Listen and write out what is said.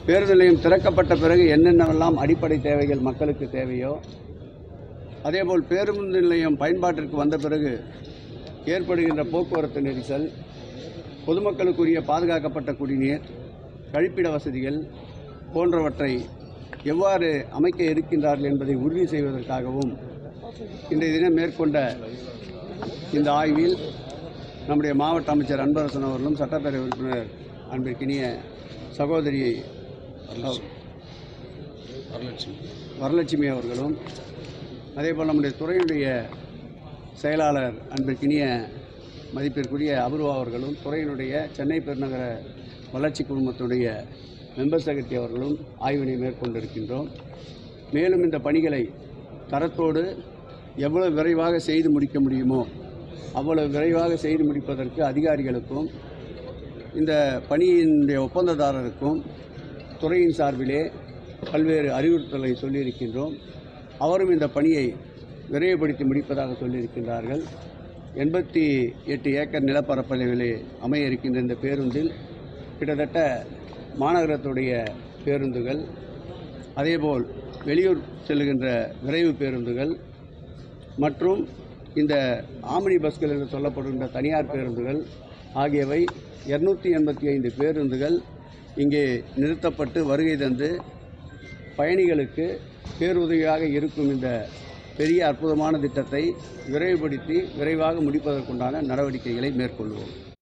பேருந்து நிலையம் திறக்கப்பட்ட பிறகு என்னென்னவெல்லாம் அடிப்படை தேவைகள் மக்களுக்கு தேவையோ அதேபோல் பேருந்து நிலையம் பயன்பாட்டிற்கு வந்த பிறகு ஏற்படுகின்ற போக்குவரத்து நெரிசல் பொதுமக்களுக்குரிய பாதுகாக்கப்பட்ட குடிநீர் கழிப்பிட வசதிகள் போன்றவற்றை எவ்வாறு அமைக்க இருக்கின்றார்கள் என்பதை உறுதி செய்வதற்காகவும் இன்றைய தினம் மேற்கொண்ட இந்த ஆய்வில் நம்முடைய மாவட்ட அமைச்சர் அன்பரசன் அவர்களும் சட்டப்பேரவை உறுப்பினர் அன்பிற்கினிய சகோதரி வரலட்சுமி அவர்களும் அதேபோல் நம்முடைய துறையினுடைய செயலாளர் அன்பிற்கினிய மதிப்பிற்குரிய அபூர்வா அவர்களும் துறையினுடைய சென்னை பெருநகர வளர்ச்சி குழுமத்துடைய மெம்பர் செக்ரட்டரி அவர்களும் ஆய்வினை மேற்கொண்டிருக்கின்றோம் மேலும் இந்த பணிகளை தரத்தோடு எவ்வளவு விரைவாக செய்து முடிக்க முடியுமோ அவ்வளவு விரைவாக செய்து முடிப்பதற்கு அதிகாரிகளுக்கும் இந்த பணியினுடைய ஒப்பந்ததாரருக்கும் துறையின் சார்பிலே பல்வேறு அறிவுறுத்தலை சொல்லியிருக்கின்றோம் அவரும் இந்த பணியை விரைவுபடுத்தி முடிப்பதாக சொல்லியிருக்கின்றார்கள் எண்பத்தி எட்டு ஏக்கர் நிலப்பரப்பளவிலே அமைய இருக்கின்ற இந்த பேருந்தில் கிட்டத்தட்ட மாநகரத்துடைய பேருந்துகள் அதேபோல் வெளியூர் செல்லுகின்ற விரைவு பேருந்துகள் மற்றும் இந்த ஆம்னி பஸ்கள் என்று சொல்லப்படுகின்ற தனியார் பேருந்துகள் ஆகியவை இருநூற்றி எண்பத்தி ஐந்து பேருந்துகள் இங்கே நிறுத்தப்பட்டு வருகை தந்து பயணிகளுக்கு பேருதவியாக இருக்கும் இந்த பெரிய அற்புதமான திட்டத்தை விரைவுபடுத்தி விரைவாக முடிப்பதற்குண்டான நடவடிக்கைகளை மேற்கொள்வோம்